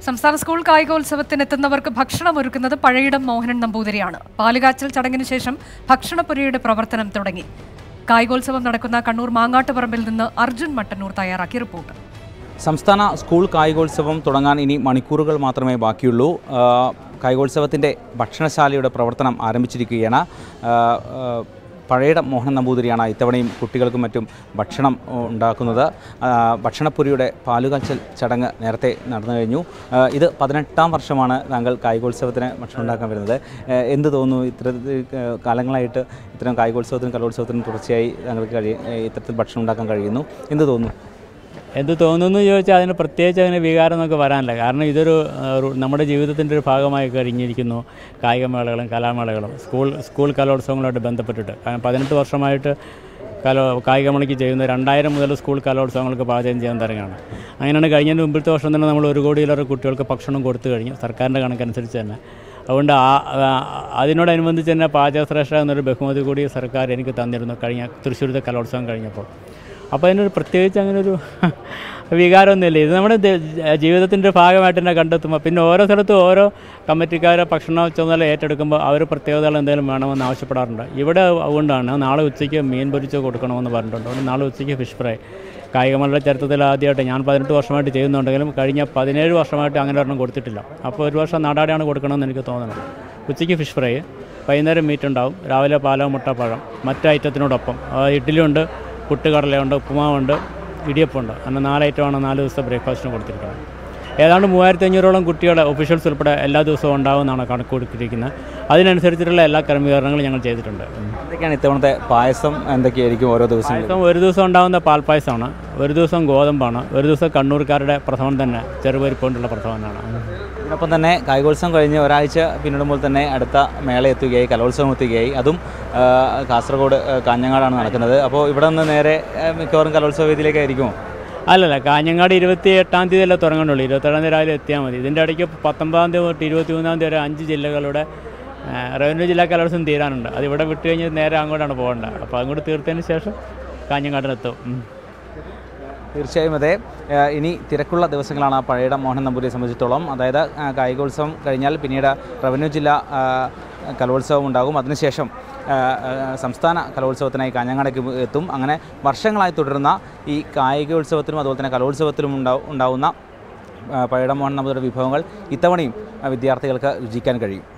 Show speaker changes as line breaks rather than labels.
സംസ്ഥാന സ്കൂൾ കായികോത്സവത്തിന് എത്തുന്നവർക്ക് ഭക്ഷണം ഒരുക്കുന്നത് പഴയിടം മോഹനൻ നമ്പൂതിരിയാണ് പാലുകാച്ചൽ ചടങ്ങിന് ശേഷം ഭക്ഷണപ്പുരയുടെ പ്രവർത്തനം തുടങ്ങി കായികോത്സവം നടക്കുന്ന കണ്ണൂർ മാങ്ങാട്ടുപറമ്പിൽ നിന്ന് അർജുൻ മട്ടന്നൂർ തയ്യാറാക്കിയ റിപ്പോർട്ട്
സംസ്ഥാന സ്കൂൾ കായികോത്സവം തുടങ്ങാൻ ഇനി മണിക്കൂറുകൾ മാത്രമേ ബാക്കിയുള്ളൂ ആ, കായികോത്സവത്തിൻ്റെ ഭക്ഷണശാലയുടെ പ്രവർത്തനം ആരംഭിച്ചിരിക്കുകയാണ് ആ, ആ, പഴയടം മോഹൻ നമ്പൂതിരിയാണ് ഇത്തവണയും കുട്ടികൾക്കും മറ്റും ഭക്ഷണം ആ, ഉണ്ടാക്കുന്നത് ആ, ഭക്ഷണപ്പുരിയുടെ പാലുകാച്ചൽ ചടങ്ങ് നേരത്തെ നടന്നു കഴിഞ്ഞു ആ, ഇത് പതിനെട്ടാം വർഷമാണ് താങ്കൾ കായികോത്സവത്തിന് ഭക്ഷണം ഉണ്ടാക്കാൻ വരുന്നത് ആ, എന്ത് തോന്നുന്നു ഇത്തരത്തിൽ ആ, കാലങ്ങളായിട്ട് ഇത്തരം കായികോത്സവത്തിനും കലോത്സവത്തിനും തുടർച്ചയായി താങ്കൾക്ക് കഴി ഇത്തരത്തിൽ ഭക്ഷണം ഉണ്ടാക്കാൻ കഴിയുന്നു എന്ത് തോന്നുന്നു
എന്ത് തോന്നുന്നു ചോദിച്ചാൽ അതിന് പ്രത്യേകിച്ച് അതിന് വികാരം നമുക്ക് വരാനില്ല കാരണം ഇതൊരു ആ, ഒരു നമ്മുടെ ജീവിതത്തിൻ്റെ ഒരു ഭാഗമായി കഴിഞ്ഞിരിക്കുന്നു കായികമേളകളും കലാമേളകളും സ്കൂൾ സ്കൂൾ കലോത്സവങ്ങളുമായിട്ട് ബന്ധപ്പെട്ടിട്ട് കാരണം പതിനെട്ട് വർഷമായിട്ട് കലോ കായികമേളയ്ക്ക് ചെയ്യുന്ന രണ്ടായിരം മുതൽ സ്കൂൾ കലോത്സവങ്ങൾക്ക് പാചകം ചെയ്യാൻ തുടങ്ങിയാണ് അങ്ങനെയാണ് കഴിഞ്ഞതിന് മുമ്പിലത്തെ വർഷം തന്നെ നമ്മൾ ഒരു കോടിയിലേറെ കുട്ടികൾക്ക് ഭക്ഷണം കൊടുത്തു കഴിഞ്ഞു സർക്കാരിൻ്റെ കണക്കനുസരിച്ച് തന്നെ അതുകൊണ്ട് ആ ആ- അതിനോടനുബന്ധിച്ച് തന്നെ പാചകശ്രേഷ്ഠ എന്നൊരു ബഹുമതി കൂടി സർക്കാർ എനിക്ക് തന്നിരുന്നു കഴിഞ്ഞ തൃശ്ശൂരത്തെ കലോത്സവം കഴിഞ്ഞപ്പോൾ അപ്പോൾ അതിനൊരു പ്രത്യേകിച്ച് അങ്ങനെ ഒരു വികാരമൊന്നുമില്ല ഇത് നമ്മുടെ ദ- ജീവിതത്തിൻ്റെ ഭാഗമായിട്ട് തന്നെ കണ്ടെത്തുമ്പോൾ പിന്നെ ഓരോ സ്ഥലത്തും ഓരോ കമ്മിറ്റിക്കാരെ ഭക്ഷണ ചുമതല ഏറ്റെടുക്കുമ്പോൾ അവർ പ്രത്യേകതകൾ എന്തെങ്കിലും വേണമെന്ന് ആവശ്യപ്പെടാറുണ്ട് ഇവിടെ അതുകൊണ്ടാണ് നാളെ ഉച്ചയ്ക്ക് മീൻ പൊരിച്ച് കൊടുക്കണമെന്ന് പറഞ്ഞിട്ടുണ്ട് അതുകൊണ്ട് നാളെ ഉച്ചയ്ക്ക് ഫിഷ് ഫ്രൈ കായികമേളയുടെ ചരിത്രത്തിൽ ആദ്യമായിട്ട് ഞാൻ പതിനെട്ട് വർഷമായിട്ട് ചെയ്യുന്നുണ്ടെങ്കിലും കഴിഞ്ഞ പതിനേഴ് വർഷമായിട്ട് അങ്ങനെ ഒരെണ്ണം കൊടുത്തിട്ടില്ല അപ്പോൾ ഒരു വർഷം നാടാടെയാണ് കൊടുക്കണമെന്ന് എനിക്ക് തോന്നുന്നത് ഉച്ചയ്ക്ക് ഫിഷ് ഫ്രൈ വൈകുന്നേരം മീറ്റ് ഉണ്ടാവും രാവിലെ പാലോ മുട്ട പഴം മറ്റു ഐറ്റത്തിനോടൊപ്പം ആ, ഇഡ്ഡലിയുണ്ട് പുട്ടുകടലയുണ്ട് ഉപ്പുമാവുണ്ട് ഇടിയപ്പമുണ്ട് അങ്ങനെ നാല് ഐറ്റമാണ് നാല് ദിവസത്തെ ബ്രേക്ക്ഫാസ്റ്റിന് കൊടുത്തിരിക്കുന്നത് ഏതാണ്ട് മൂവായിരത്തി അഞ്ഞൂറോളം കുട്ടികളെ ഒഫീഷ്യൽസ് ഉൾപ്പെടെ എല്ലാ ദിവസവും ഉണ്ടാവുമെന്നാണ് കണക്ക് കൊടുത്തിരിക്കുന്നത് അതിനനുസരിച്ചിട്ടുള്ള എല്ലാ ക്രമീകരണങ്ങളും ഞങ്ങൾ ചെയ്തിട്ടുണ്ട്
എന്തൊക്കെയാണ് ഇത്തവണത്തെ പായസം എന്തൊക്കെയായിരിക്കും ഓരോ ദിവസങ്ങളിലും
പായസം ഒരു ദിവസം ഉണ്ടാകുന്ന പാൽപ്പായസമാണ് ഒരു ദിവസം ഗോതമ്പാണ് ഒരു ദിവസം കണ്ണൂർക്കാരുടെ പ്രഥമൻ തന്നെ ചെറുപരിപ്പ് കൊണ്ടുള്ള പ്രഥമനാണ്
ഇതിനൊപ്പം തന്നെ കായികോത്സവം കഴിഞ്ഞ് ഒരാഴ്ച പിന്നിടുമ്പോൾ തന്നെ അടുത്ത മേള എത്തുകയായി കലോത്സവം എത്തുകയായി അതും ആ, കാസർഗോഡ് ആ, കാഞ്ഞങ്ങാടാണ് നടക്കുന്നത് അപ്പോൾ ഇവിടെ നിന്ന് നേരെ ആ, മിക്കവാറും കലോത്സവ വേദിയിലേക്കായിരിക്കുമോ
അല്ലല്ല കാഞ്ഞങ്ങാട് ഇരുപത്തി എട്ടാം തീയതി അല്ലേ തുടങ്ങുന്നുള്ളൂ ഇരുപത്തേഴാം തീയതി രാവിലെ എത്തിയാൽ മതി ഇതിൻ്റെ ഇടയ്ക്ക് പത്തൊമ്പതാം തീയതി തൊട്ട് ഇരുപത്തി മൂന്നാം തീയതി വരെ അഞ്ച് ജില്ലകളുടെ ആ, റവന്യൂ ജില്ലാ കലോത്സവം തീരാനുണ്ട് അത് ഇവിടെ വിട്ട് കഴിഞ്ഞ് നേരെ അങ്ങോട്ടാണ് പോകേണ്ടത് അപ്പോൾ അങ്ങോട്ട് തീർത്തതിന് ശേഷം കാഞ്ഞങ്ങാടിനെത്തും ഉം.
തീർച്ചയായും അതെ ആ, ഇനി തിരക്കുള്ള ദിവസങ്ങളാണ് ആ പഴയടം മോഹൻ നമ്പൂരിയെ സംബന്ധിച്ചിടത്തോളം അതായത് ആ, കായികോത്സവം കഴിഞ്ഞാൽ പിന്നീട് റവന്യൂ ജില്ലാ ആ, കലോത്സവം ഉണ്ടാകും അതിനുശേഷം ആ, ആ, സംസ്ഥാന കലോത്സവത്തിനായി കാഞ്ഞങ്ങാടേക്ക് എത്തും അങ്ങനെ വർഷങ്ങളായി തുടരുന്ന ഈ കായികോത്സവത്തിനും അതുപോലെ തന്നെ കലോത്സവത്തിലും ഉണ്ടാവും ഉണ്ടാവുന്ന ആ, പഴയടം മോഹൻ നമ്പൂരിയുടെ വിഭവങ്ങൾ ഇത്തവണയും ആ, വിദ്യാർത്ഥികൾക്ക് രുചിക്കാൻ കഴിയും